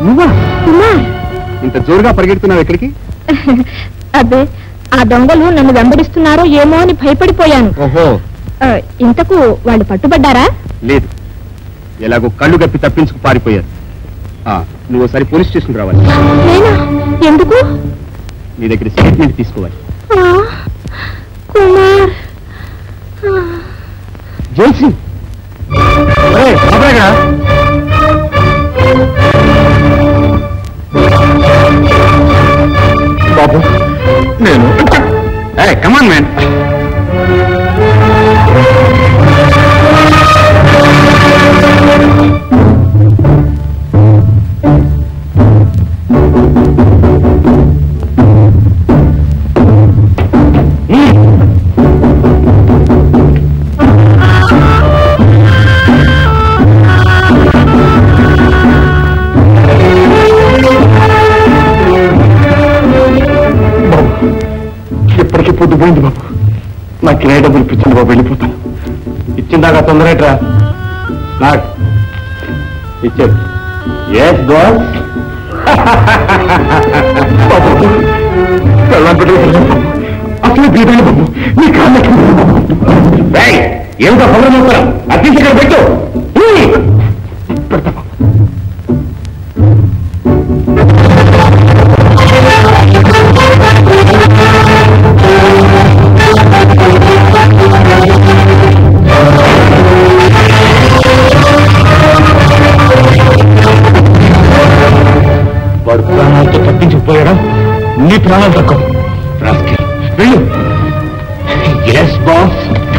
నువ్వా కుమార్ ఇంత జోరుగా పరిగెడుతున్నావు ఎక్కడికి అబ్బే ఆ దొంగలు నన్ను వెంబడిస్తున్నారో ఏమో అని భయపడిపోయాను ఓహో ఆ, ఇంతకు వాళ్ళు పట్టుబడ్డారా లేదు ఎలాగో కళ్ళు గప్పి తప్పించుకు పారిపోయారు ఆ, నువ్వు ఒకసారి పోలీస్ స్టేషన్ రావాలి నేనా ఎందుకు నీ దగ్గర స్టేట్మెంట్ తీసుకోవాలి ఆ, కుమార్ ఆ, జోల్సి బాబు నేను కమాన్ మ్యాన్ ఇప్పటికీ పొద్దుపోయింది బాబు నాకు ఏ డబ్బులు ఇప్పించండి బాబు వెళ్ళిపోతాను ఇచ్చిందాకా తొందరేట్రా నాకు ఇచ్చాడు ఎస్ బాస్ అసలు బీదాలి బాబు నీ కాళ్ళకి ఏమిటో పొగర మొత్తం అద్దెకి ఇక్కడ పెట్టు పెడతా బాబు వాడు ప్రాణాలతో తప్పించుకుపోయాడా నీ ప్రాణాలు తక్కువ రాస్కెల్ వెళ్ళు ఎస్ బాస్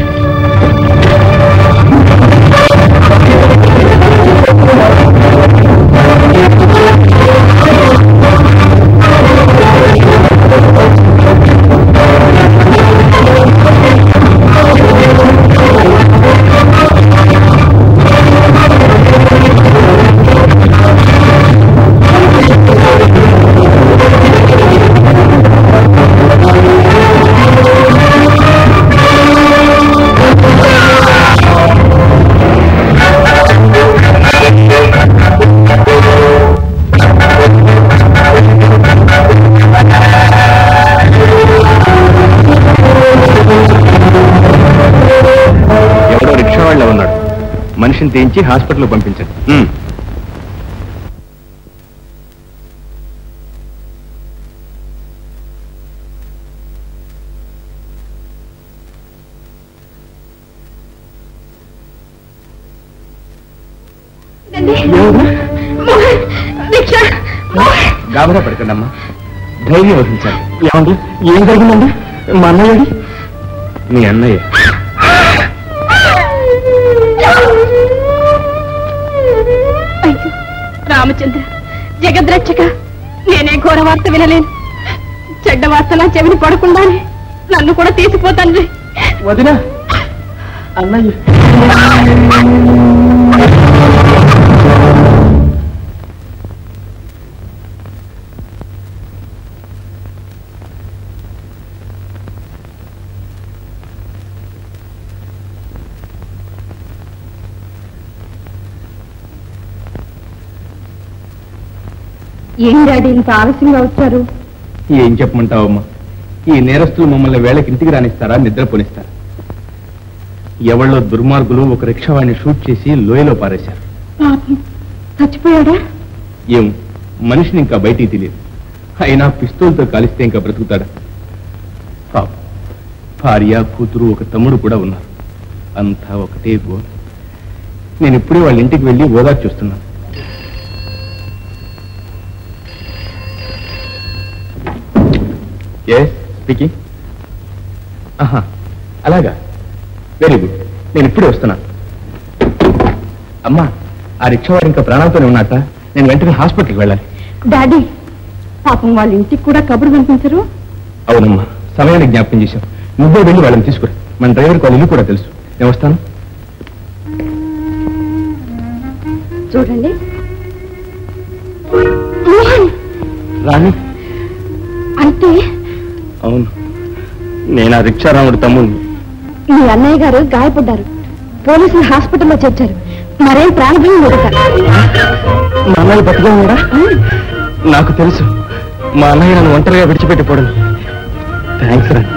ఎవడో రిక్షా వాళ్ళ ఉన్నాడు మనిషిని తెంచి హాస్పిటల్ పంపించండి ఉమ్. రిక్షా గాబరా పడకండి అమ్మా ధైర్యం వహించాలి ఏమండి ఏం జరిగిందండి మా అన్నయ్యడి మీ అన్నయ్య అయ్యో రామచంద్ర జగద్రక్షక నేనే ఘోర వార్త వినలేను చెడ్డ వార్త నా చెవిని పడకుండానే నన్ను కూడా తీసిపోతాను వదిన అన్నయ్య ఏం డాడీ ఇంత ఆలస్యంగా వచ్చారు ఏం చెప్పమంటావమ్మా ఈ నేరస్తులు మమ్మల్ని వేళకి ఇంటికి రానిస్తారా నిద్రపోనిస్తారా ఎవళ్ళో దుర్మార్గులు ఒక రిక్షావాణ్ణి షూట్ చేసి లోయలో పారేశారు పాపం చచ్చిపోయాడా ఏం మనిషిని ఇంకా బయటికి తెలియదు అయినా పిస్తోల్తో కాలిస్తే ఇంకా బ్రతుకుతాడా పాపం భార్య కూతురు ఒక తమ్ముడు కూడా ఉన్నారు అంతా ఒకటే గో నేను ఇప్పుడే వాళ్ళ ఇంటికి వెళ్ళి ఓదార్చి చూస్తున్నాను ఎస్ స్పీకింగ్ ఆహా అలాగా వెరీ గుడ్ నేను ఇప్పుడే వస్తున్నా అమ్మా ఆ రిక్షా వాడు ఇంకా ప్రాణాలతోనే ఉన్నట్ట నేను వెంటనే హాస్పిటల్కి వెళ్ళాలి డాడీ పాపం వాళ్ళ ఇంటికి కూడా కబురు పంపించరు అవునమ్మా సమయానికి జ్ఞాపకం చేశాం నువ్వే వెళ్ళి వాళ్ళని తీసుకురా మన డ్రైవర్కి వాళ్ళ ఇల్లు కూడా తెలుసు నేను వస్తాను చూడండి మోహన్ రాణి అంటే అవును నేను ఆ రిక్షా రాముడు తమ్ముడిని మీ అన్నయ్య గారు గాయపడ్డారు పోలీసులు హాస్పిటల్లో చేర్చారు మరేం ప్రాణభయం లేదు సార్ మా అన్నయ్య బతిగా కూడా నాకు తెలుసు మా అన్నయ్య నన్ను ఒంటరిగా విడిచిపెట్టిపోవడం థ్యాంక్స్ రా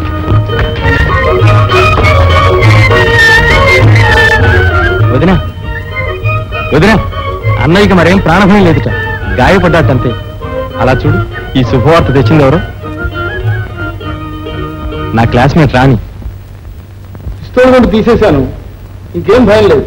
వదినా వదినా అన్నయ్యకి మరేం ప్రాణభయం లేదుట గాయపడ్డాటంతే అలా చూడు ఈ శుభవార్త తెచ్చింది ఎవరు నా క్లాస్మేట్ రాణి పిస్తోల్ తీసేశాను ఇంకేం భయం లేదు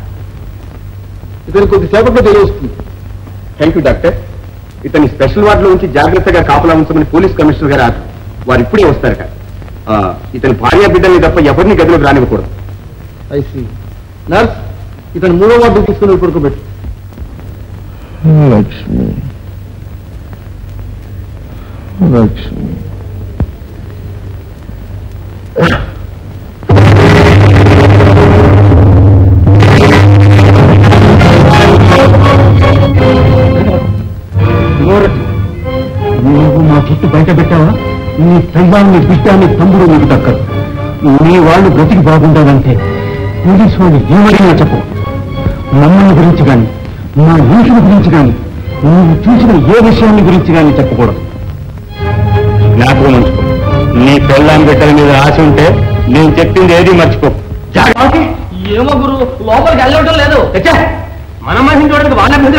ఇతను కొద్దిసేపట్లో తెలియస్తుంది థ్యాంక్ యూ డాక్టర్ ఇతని స్పెషల్ వార్డులో ఉంచి జాగ్రత్తగా కాపలా ఉంచమని పోలీస్ కమిషనర్ గారు ఆర్డర్ వారు ఇప్పుడే వస్తారు కదా ఆ, ఇతని భార్య బిడ్డల్ని తప్ప ఎవరిని గదిలోకి రానివ్వకూడదు ఐసి నర్స్ ఇతను మూడో వార్డు తీసుకుని పడుకోబెట్టు లక్ష్మి లక్ష్మి నువ్వు మా చుట్టూ బయట పెట్టావా నీ పెళ్ళాన్ని బిడ్డాన్ని తమ్ముడు నీకు దక్కదు నీ వాళ్ళు బ్రతికి బాగుండాలంటే పోలీసు వాళ్ళు ఏమైనా చెప్పు మమ్మల్ని గురించి కానీ మా మనుషుల గురించి కానీ నువ్వు చూసిన ఏ విషయాన్ని గురించి కానీ చెప్పకూడదు జ్ఞాపకం ఉంచుకో నీ పెళ్ళాం బిడ్డల మీద ఆశ ఉంటే నేను చెప్పింది ఏది మర్చిపో ఏమో గురు లోపలికి వెళ్ళవటం లేదు మన మనిషిని చూడడానికి వాళ్ళ మీద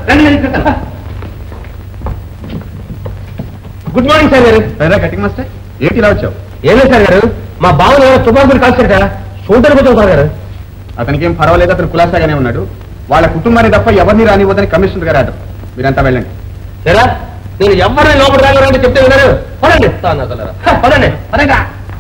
గుడ్ మార్నింగ్ సార్ గారు కటింగ్ మాస్టర్ ఏంటి ఇలా వచ్చావు ఏమే సార్ గారు మా బావని ఎవరో తుపాకులు కాల్చారట చూడటానికి వచ్చాం సార్ గారు అతనికి ఏం పర్వాలేదు అతను కులాసాగానే ఉన్నాడు వాళ్ళ కుటుంబాన్ని తప్ప ఎవరిని రానివ్వదని కమిషనర్ గారు ఆర్డర్ మీరంతా వెళ్ళండి ఎలా నేను ఎవరిని లోపల రాగలంటే చెప్తే విన్నారు పదండి తాను అసలరా. హ, పదండి పదండి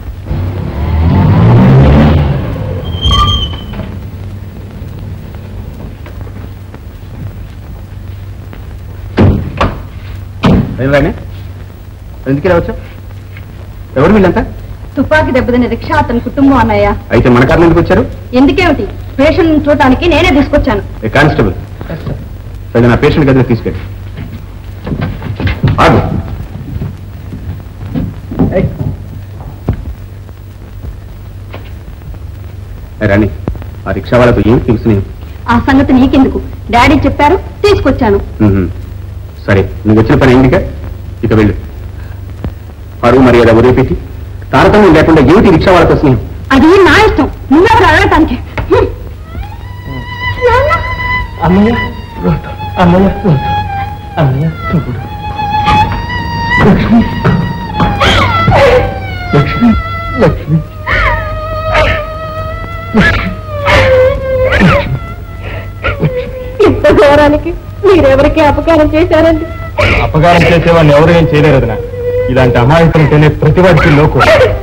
వెళ్ళరానే ఎందుకు ఇలా వచ్చావు ఎవరు వీళ్ళంతా తుపాకీ దెబ్బతిన రిక్షా అతని కుటుంబం అన్నయ్య అయితే మన కారణం ఎందుకు వచ్చారు ఎందుకేమిటి పేషెంట్ చూడటానికి నేనే తీసుకొచ్చాను ఏ కానిస్టేబుల్ సరే నా పేషెంట్ గదిలో తీసుకెళ్ళి ఆగు ఏ రాణి ఆ రిక్షా వాళ్ళతో ఏం తెలుసు ఆ సంగతి నీకెందుకు డాడీ చెప్పారు తీసుకొచ్చాను సరే నువ్వు వచ్చిన పని అయిందిగా ఇక వెళ్ళు పరువు మర్యాద ఉదయపెట్టి తారతమ్యం లేకుండా ఏమిటి రిక్షా వాళ్ళతో స్నేహం అది నా ఇష్టం నువ్వెవరు అడగటానికి హ్మ్. నాన్న, అమ్మయ్య అమ్మయ్య అమ్మయ్య తమ్ముడు లక్ష్మి లక్ష్మి ఇంత ఘోరానికి మీరెవరికి అపకారం చేశారండి అపకారం చేసేవాడిని ఎవరు ఏం చేయలేరు వదినా. ఇలాంటి అమాయకులు ఉంటేనే ప్రతివాడికి లోకు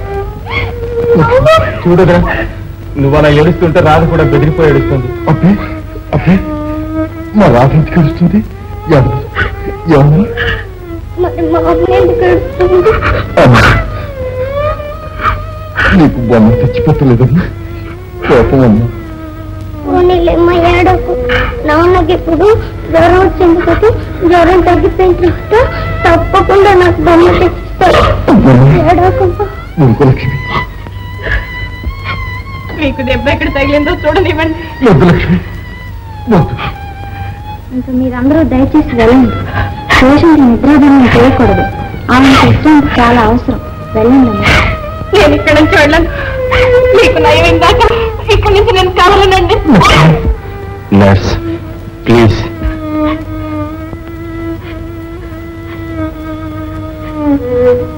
చూడదురా నువ్వు అలా ఏడుస్తుంటే రాదు కూడా బెదిరిపోయి ఏడుస్తుంది అబ్బే అబ్బే మా రాధ ఎందుకు వస్తుంది ఎవరు ఎవరు మరి మా అమ్మ ఎందుకు ఏడుస్తుంది? అమ్మా. నీకు బొమ్మ తెచ్చిపెట్టలేదని కోపం అమ్మా పోనీలేమ్మ ఏడకు నాన్నకి ఇప్పుడు జ్వరం వచ్చింది కదా జ్వరం తగ్గిపోయిన తర్వాత తప్పకుండా నాకు బొమ్మ తెచ్చిస్తారు ఏడకమ్మా నువ్వు లక్ష్మి మీకు దెబ్బ ఎక్కడ తగిలిందో చూడనివ్వండి వద్దు లక్ష్మి వద్దు ఇంకా మీరందరూ దయచేసి వెళ్ళండి పేషెంట్ నిద్రాభంగం చేయకూడదు ఆమెకు విశ్రాంతి చాలా అవసరం వెళ్ళండి అమ్మా నేను ఇక్కడ నుంచి వెళ్ళను మీకు నయం దాకా ఇక్కడి నుంచి నేను కావాలనండి నర్స్ ప్లీజ్ ఆ